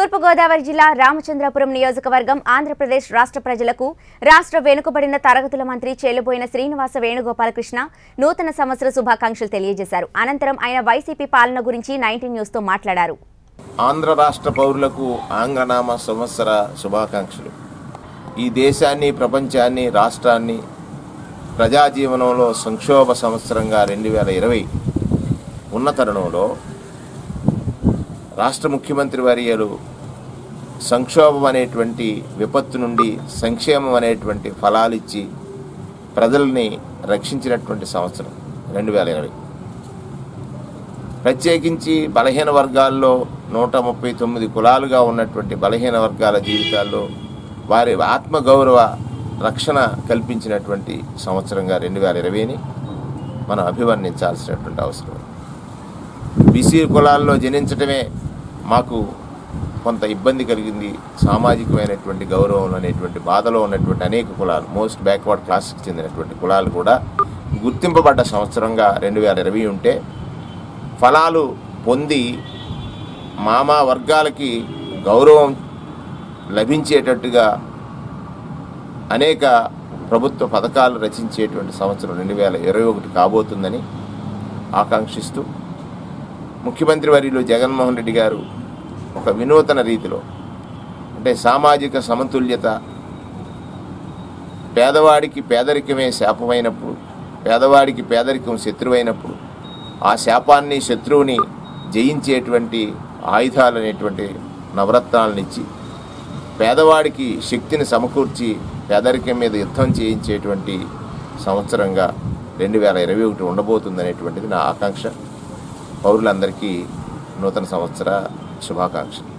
తూర్పుగోదావరి జిల్లా రామచంద్రపురం నియోజకవర్గం ఆంధ్రప్రదేశ్ రాష్ట్ర ప్రజలకు రాష్ట్ర వెనుకబడిన తరగతుల మంత్రి చేలుబోయిన శ్రీనివాస వేణుగోపాలకృష్ణ నూతన సంవత్సర శుభాకాంక్షలు తెలియజేశారు అనంతరం ఆయన వైసీపీ పాలన గురించి నైన్టీన్ న్యూస్తో మాట్లాడారు ఆంధ్ర రాష్ట్ర పౌరులకు ఆంగ్లనామ సంవత్సర శుభాకాంక్షలు ఈ దేశాన్ని ప్రపంచాన్ని రాష్ట్రాన్ని ప్రజా జీవనంలో సంక్షోభ సంవత్సరంగా రెండు వేల ఇరవై ఉన్న తరుణంలో రాష్ట్ర ముఖ్యమంత్రి వర్యులు సంక్షోభం అనేటువంటి విపత్తు నుండి సంక్షేమం అనేటువంటి ఫలాలిచ్చి ప్రజల్ని రక్షించినటువంటి సంవత్సరం రెండు వేల ఇరవై ప్రత్యేకించి బలహీన వర్గాల్లో నూట ముప్పై తొమ్మిది కులాలుగా ఉన్నటువంటి బలహీన వర్గాల జీవితాల్లో వారి ఆత్మగౌరవ రక్షణ కల్పించినటువంటి సంవత్సరంగా రెండు వేల ఇరవైని మనం అభివర్ణించాల్సినటువంటి అవసరం ఉంది. బీసీ కులాల్లో జనించటమే మాకు కొంత ఇబ్బంది కలిగింది సామాజికమైనటువంటి గౌరవం అనేటువంటి బాధలో ఉన్నటువంటి అనేక కులాలు మోస్ట్ బ్యాక్వర్డ్ క్లాస్కి చెందినటువంటి కులాలు కూడా గుర్తింపబడ్డ సంవత్సరంగా రెండు వేల ఇరవై ఉంటే ఫలాలు పొంది మామా వర్గాలకి గౌరవం లభించేటట్టుగా అనేక ప్రభుత్వ పథకాలు రచించేటువంటి సంవత్సరం రెండు వేల ఇరవై ఒకటి కాబోతుందని ఆకాంక్షిస్తూ ముఖ్యమంత్రి వర్యులు జగన్మోహన్ రెడ్డి గారు ఒక వినూతన రీతిలో అంటే సామాజిక సమతుల్యత పేదవాడికి పేదరికమే శాపమైనప్పుడు పేదవాడికి పేదరికం శత్రువైనప్పుడు ఆ శాపాన్ని శత్రువుని జయించేటువంటి ఆయుధాలు అనేటువంటి నవరత్నాలనిచ్చి పేదవాడికి శక్తిని సమకూర్చి పేదరికం మీద యుద్ధం చేయించేటువంటి సంవత్సరంగా రెండు వేల ఇరవై ఒకటి ఉండబోతుందనేటువంటిది నా ఆకాంక్ష పౌరులందరికీ నూతన సంవత్సర శుభాకాంక్షలు